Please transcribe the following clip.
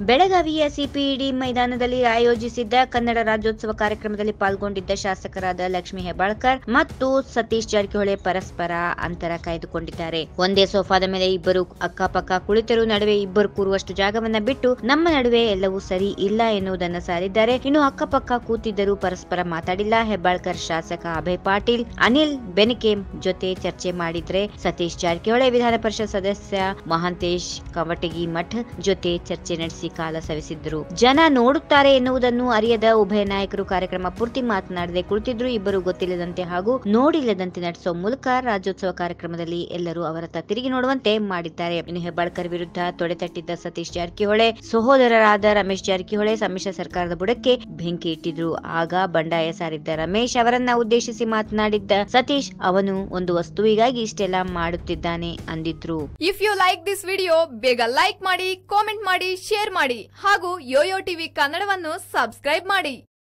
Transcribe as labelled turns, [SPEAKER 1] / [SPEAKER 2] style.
[SPEAKER 1] ಬೆಳಗಾವಿಯ ಸಿಪಿಇಡಿ ಮೈದಾನದಲ್ಲಿ ಆಯೋಜಿಸಿದ್ದ ಕನ್ನಡ ರಾಜ್ಯೋತ್ಸವ ಕಾರ್ಯಕ್ರಮದಲ್ಲಿ ಪಾಲ್ಗೊಂಡಿದ್ದ ಶಾಸಕರಾದ ಲಕ್ಷ್ಮೀ ಹೆಬ್ಬಾಳ್ಕರ್ ಮತ್ತು ಸತೀಶ್ ಜಾರಕಿಹೊಳಿ ಪರಸ್ಪರ ಅಂತರ ಕಾಯ್ದುಕೊಂಡಿದ್ದಾರೆ ಒಂದೇ ಸೋಫಾದ ಮೇಲೆ ಇಬ್ಬರು ಅಕ್ಕಪಕ್ಕ ಕುಳಿತರು ನಡುವೆ ಇಬ್ಬರು ಕೂರುವಷ್ಟು ಜಾಗವನ್ನ ಬಿಟ್ಟು ನಮ್ಮ ನಡುವೆ ಎಲ್ಲವೂ ಸರಿ ಇಲ್ಲ ಎನ್ನುವುದನ್ನ ಸಾರಿದ್ದಾರೆ ಇನ್ನು ಅಕ್ಕಪಕ್ಕ ಕೂತಿದ್ದರೂ ಪರಸ್ಪರ ಮಾತಾಡಿಲ್ಲ ಹೆಬ್ಬಾಳ್ಕರ್ ಶಾಸಕ ಅಭಯ್ ಪಾಟೀಲ್ ಅನಿಲ್ ಬೆನಕೆ ಜೊತೆ ಚರ್ಚೆ ಮಾಡಿದ್ರೆ ಸತೀಶ್ ಜಾರಕಿಹೊಳಿ ವಿಧಾನ ಪರಿಷತ್ ಸದಸ್ಯ ಮಹಾಂತೇಶ್ ಕವಟಗಿ ಮಠ್ ಜೊತೆ ಚರ್ಚೆ ನಡೆಸಿ ಕಾಲ ಸವಿಸಿದ್ರು ಜನ ನೋಡುತ್ತಾರೆ ಎನ್ನುವುದನ್ನು ಅರಿಯದ ಉಭಯ ನಾಯಕರು ಕಾರ್ಯಕ್ರಮ ಪೂರ್ತಿ ಮಾತನಾಡದೆ ಕುಳಿತಿದ್ರು ಇಬ್ಬರು ಗೊತ್ತಿಲ್ಲದಂತೆ ಹಾಗೂ ನೋಡಿಲ್ಲದಂತೆ ನಡೆಸೋ ಮೂಲಕ ರಾಜ್ಯೋತ್ಸವ ಕಾರ್ಯಕ್ರಮದಲ್ಲಿ ಎಲ್ಲರೂ ಅವರತ್ತ ತಿರುಗಿ ನೋಡುವಂತೆ ಮಾಡಿದ್ದಾರೆ ಇನ್ನು ಹೆಬ್ಬಾಳ್ಕರ್ ವಿರುದ್ಧ ತೊಡೆತಟ್ಟಿದ್ದ ಸತೀಶ್ ಜಾರಕಿಹೊಳಿ ಸಹೋದರರಾದ ರಮೇಶ್ ಜಾರಕಿಹೊಳಿ ಸಮ್ಮಿಶ್ರ ಸರ್ಕಾರದ ಬುಡಕ್ಕೆ ಬೆಂಕಿ ಇಟ್ಟಿದ್ರು ಆಗ ಬಂಡಾಯ ಸಾರಿದ್ದ ರಮೇಶ್ ಅವರನ್ನ ಉದ್ದೇಶಿಸಿ ಮಾತನಾಡಿದ್ದ ಸತೀಶ್ ಅವನು ಒಂದು ವಸ್ತುವಿಗಾಗಿ ಇಷ್ಟೆಲ್ಲ ಮಾಡುತ್ತಿದ್ದಾನೆ ಅಂದಿದ್ರು
[SPEAKER 2] if you like this video ಬೇಗ ಲೈಕ್ ಮಾಡಿ ಕಾಮೆಂಟ್ ಮಾಡಿ ಶೇರ್ ಮಾಡಿ ಹಾಗೂ ಯೋಯೋ ಟಿವಿ ಕನ್ನಡವನ್ನು ಸಬ್ಸ್ಕ್ರೈಬ್ ಮಾಡಿ